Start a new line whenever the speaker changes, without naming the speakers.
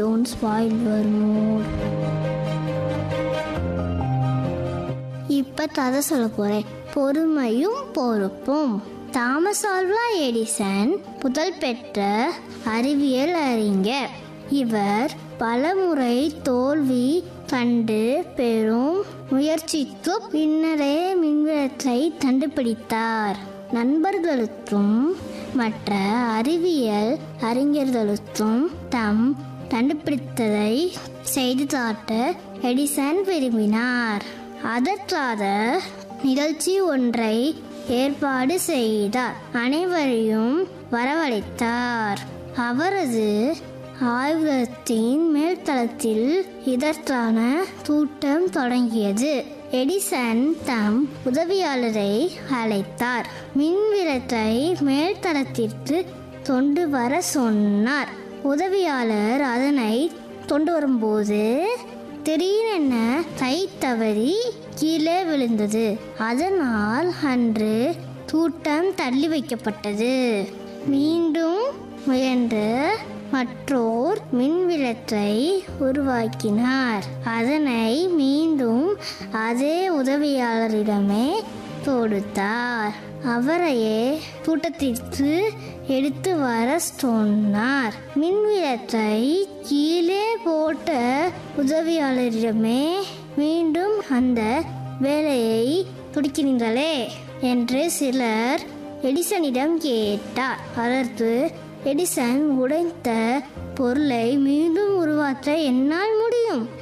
don't spoil your mood. இப்ப கதை சொல்ல போறேன் பொறுமையும் பொறுப்பும் தாமஸ் ஆல்வா எடிசன் புகழ் பெற்ற அறிவியல் அறிஞர் இவர் பலமுறை தோல்வி கண்டு பெரும் முயற்சிக்கு பின்னரே மின்விளக்கை கண்டுபிடித்தார் நண்பர்களுக்கும் மற்ற அறிவியல் அறிஞர்களுக்கும் தம் கண்டுபிடித்ததை செய்து காட்ட எடிசன் விரும்பினார் அதற்காக நிகழ்ச்சி ஒன்றை ஏற்பாடு செய்தார் அனைவரையும் வரவழைத்தார் அவரது ஆய்வகத்தின் மேல்தளத்தில் இதற்கான கூட்டம் தொடங்கியது எடிசன் தம் உதவியாளரை அழைத்தார் மின்விளக்கை மேல்தளத்திற்கு கொண்டு வர சொன்னார் உதவியாளர் அதனை கொண்டு வரும்போது திடீரென கை தவறி கீழே விழுந்தது அதனால் அன்று கூட்டம் தள்ளி வைக்கப்பட்டது மீண்டும் முயன்று மற்றோர் மின்விளக்கை உருவாக்கினார் அதனை மீண்டும் அதே உதவியாளரிடமே கொடுத்தார் அவரையே கூட்டத்திற்கு எடுத்து வர சொன்னார் மின்விளக்கை கீழே போட்ட உதவியாளரிடமே மீண்டும் அந்த வேலையை துடிக்கிறீங்களே என்று சிலர் எடிசனிடம் கேட்டார் அதற்கு எடிசன் உடைத்த பொருளை மீண்டும் உருவாக்க என்னால் முடியும்